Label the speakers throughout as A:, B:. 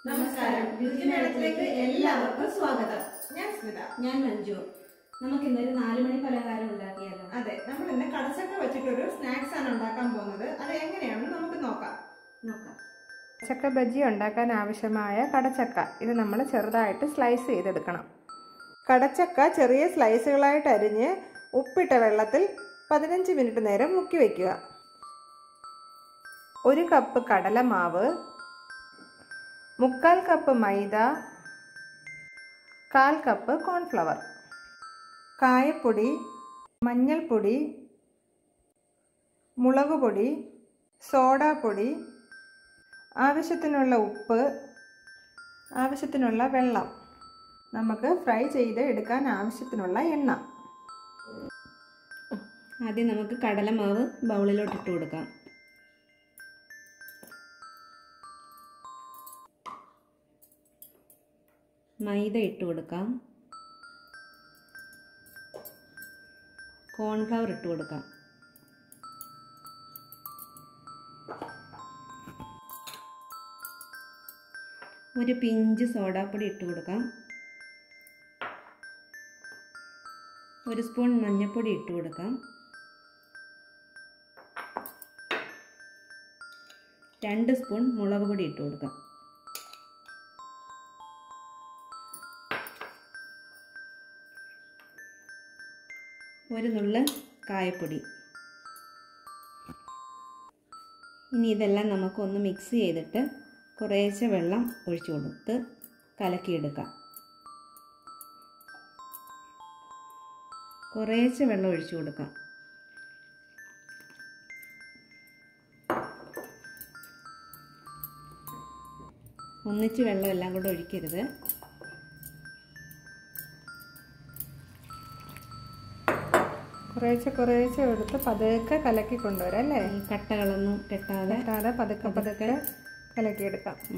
A: നമസ്കാരം രുചിമേളത്തിലേക്ക് എല്ലാവർക്കും സ്വാഗതം ഞാൻ സ്മിത
B: ഞാൻ മഞ്ജു നമുക്ക് ഇന്നൊരു നാല് മണി പലഹാരം ഉണ്ടാക്കിയാലോ
A: അതെ നമ്മൾ ഇന്ന് കടച്ചക്ക വെച്ചിട്ടൊരു സ്നാക്സ് ആണ് ഉണ്ടാക്കാൻ പോകുന്നത് അത് എങ്ങനെയാണെന്ന് നമുക്ക് നോക്കാം
B: നോക്കാം
C: ചക്ക ബജ്ജി ഉണ്ടാക്കാൻ ആവശ്യമായ കടച്ചക്ക ഇത് നമ്മൾ ചെറുതായിട്ട് സ്ലൈസ് ചെയ്തെടുക്കണം കടച്ചക്ക ചെറിയ സ്ലൈസുകളായിട്ട് അരിഞ്ഞ് ഉപ്പിട്ട വെള്ളത്തിൽ പതിനഞ്ച് മിനിറ്റ് നേരം മുക്കി വയ്ക്കുക ഒരു കപ്പ് കടലമാവ് മുക്കാൽ കപ്പ് മൈദ കാൽ കപ്പ് കോൺഫ്ലവർ കായപ്പൊടി മഞ്ഞൾപ്പൊടി മുളക് പൊടി സോഡാപ്പൊടി ആവശ്യത്തിനുള്ള ഉപ്പ് ആവശ്യത്തിനുള്ള വെള്ളം നമുക്ക് ഫ്രൈ ചെയ്ത് എടുക്കാൻ ആവശ്യത്തിനുള്ള എണ്ണ
B: ആദ്യം നമുക്ക് കടലമാവ് ബൗളിലോട്ട് ഇട്ട് കൊടുക്കാം മൈദ ഇട്ട് കൊടുക്കാം കോൺഫ്ലവർ ഇട്ട് കൊടുക്കാം ഒരു പിഞ്ച് സോഡാപ്പൊടി ഇട്ട് കൊടുക്കാം ഒരു സ്പൂൺ മഞ്ഞൾപ്പൊടി ഇട്ട് കൊടുക്കാം രണ്ട് സ്പൂൺ മുളക് പൊടി ഇട്ട് കൊടുക്കാം ഒരു നുള്ള് കായപ്പൊടി ഇനി ഇതെല്ലാം നമുക്കൊന്ന് മിക്സ് ചെയ്തിട്ട് കുറേശ്ശെ വെള്ളം ഒഴിച്ചു കൊടുത്ത് കലക്കിയെടുക്കാം കുറേശ്ശെ വെള്ളം ഒഴിച്ചു കൊടുക്കാം ഒന്നിച്ച് വെള്ളം എല്ലാം കൂടെ ഒഴിക്കരുത്
C: കുറേശ്ശെ കുറേശ്ശെ എടുത്ത് പതുക്കെ കലക്കി കൊണ്ടുവരാം അല്ലേ
B: ഈ കട്ടകളൊന്നും കെട്ടാതെ
C: കെട്ടാതെ പതുക്കെ പതുക്കെ കലക്കിയെടുക്കാം
B: ഉം.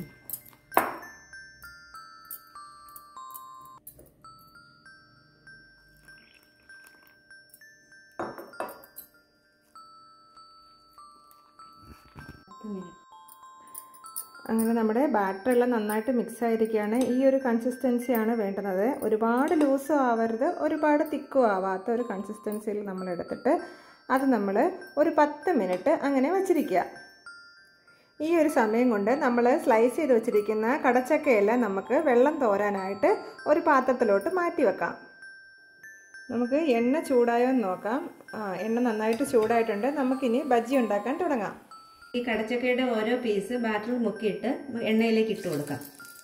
B: പത്ത് മിനിറ്റ്
C: അങ്ങനെ നമ്മുടെ ബാറ്റർ എല്ലാം നന്നായിട്ട് മിക്സ് ആയിരിക്കുകയാണ് ഈ ഒരു കൺസിസ്റ്റൻസിയാണ് വേണ്ടുന്നത് ഒരുപാട് ലൂസും ആവരുത് ഒരുപാട് തിക്കും ആവാത്ത ഒരു കൺസിസ്റ്റൻസിയിൽ നമ്മൾ എടുത്തിട്ട് അത് നമ്മൾ ഒരു പത്ത് മിനിറ്റ് അങ്ങനെ വച്ചിരിക്കുക ഈ ഒരു സമയം കൊണ്ട് നമ്മൾ സ്ലൈസ് ചെയ്ത് വെച്ചിരിക്കുന്ന കടച്ചക്കയെല്ലാം നമുക്ക് വെള്ളം തോരാനായിട്ട് ഒരു പാത്രത്തിലോട്ട് മാറ്റി വെക്കാം നമുക്ക് എണ്ണ ചൂടായോ എന്ന് നോക്കാം ആ എണ്ണ നന്നായിട്ട് ചൂടായിട്ടുണ്ട് നമുക്കിനി ബജ്ജി ഉണ്ടാക്കാൻ തുടങ്ങാം
B: ഈ കടച്ചക്കയുടെ ഓരോ പീസ് ബാറ്ററിൽ മുക്കിയിട്ട് എണ്ണയിലേക്ക് ഇട്ട് കൊടുക്കാം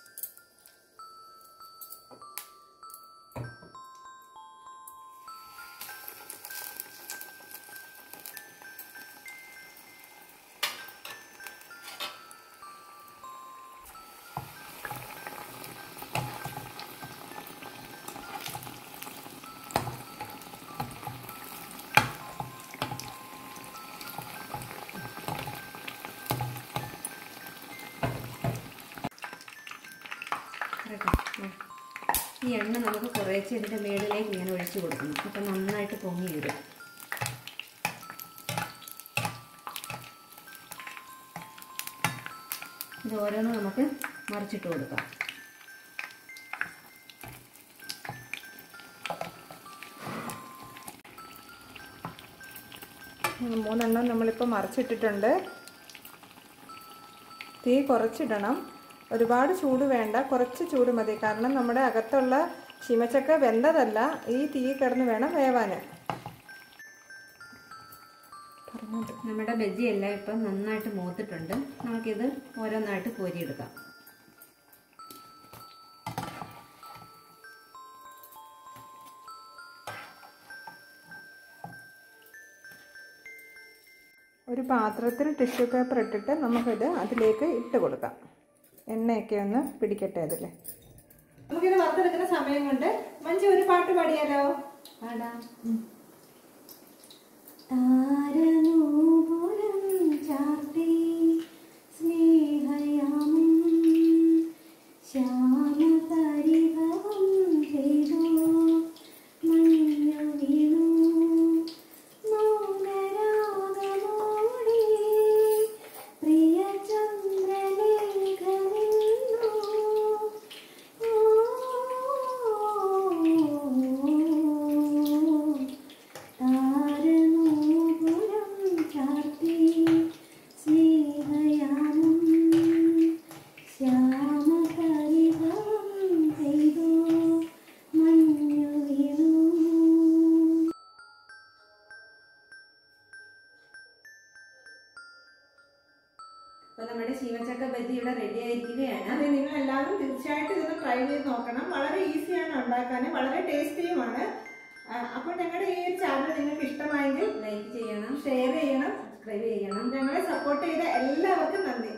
B: ഈ എണ്ണ നമുക്ക് കുറേശ്ശെ ഇതിൻ്റെ മേളിലേക്ക് ഇങ്ങനെ ഒഴിച്ചു കൊടുക്കണം അപ്പം നന്നായിട്ട് പൊങ്ങി വരും ഇത് ഓരോന്ന് നമുക്ക് മറിച്ചിട്ട് കൊടുക്കാം
C: മൂന്നെണ്ണം നമ്മളിപ്പോൾ മറിച്ചിട്ടിട്ടുണ്ട് തീ കുറച്ചിടണം ഒരുപാട് ചൂട് വേണ്ട കുറച്ച് ചൂട് മതി കാരണം നമ്മുടെ അകത്തുള്ള ശിമച്ചക്ക വെന്തതല്ല ഈ തീ കിടന്ന് വേണം വേവാൻ
B: നമ്മുടെ ബജ്ജി എല്ലാം ഇപ്പം നന്നായിട്ട് മൂത്തിട്ടുണ്ട് നമുക്കിത് ഓരോന്നായിട്ട് കോരിയെടുക്കാം
C: ഒരു പാത്രത്തിൽ ടിഷ്യൂ പേപ്പർ ഇട്ടിട്ട് നമുക്കിത് അതിലേക്ക് ഇട്ട് കൊടുക്കാം എണ്ണയൊക്കെ ഒന്ന് പിടിക്കട്ടെ അതിൽ
A: നമുക്കിത് വറുത്തെടുക്കുന്ന സമയം കൊണ്ട് മഞ്ജു ഒരു പാട്ട് പാടിയാലോ
B: പാടാം താരനൂപുരം ചാർത്തി സ്നേഹയാമം ശ്യാമപരിഭവം ചെയ്തു മഞ്ഞു വീണു മൗനരാഗമോടെ പ്രിയ ചന്ദ്രലേഖനിന്നു ബജി ഇവിടെ റെഡി ആയിരിക്കുകയാണ്
A: അത് നിങ്ങൾ എല്ലാവരും തീർച്ചയായിട്ടും ഇതൊന്ന് ട്രൈ ചെയ്ത് നോക്കണം വളരെ ഈസിയാണ് ഉണ്ടാക്കാൻ വളരെ ടേസ്റ്റിയുമാണ് ആ, അപ്പോൾ ഞങ്ങളുടെ ഈ ഒരു ചാനൽ നിങ്ങൾക്ക് ഇഷ്ടമായെങ്കിൽ
B: ലൈക്ക് ചെയ്യണം
A: ഷെയർ ചെയ്യണം
B: സബ്സ്ക്രൈബ് ചെയ്യണം
A: ഞങ്ങളെ സപ്പോർട്ട് ചെയ്ത എല്ലാവർക്കും നന്ദി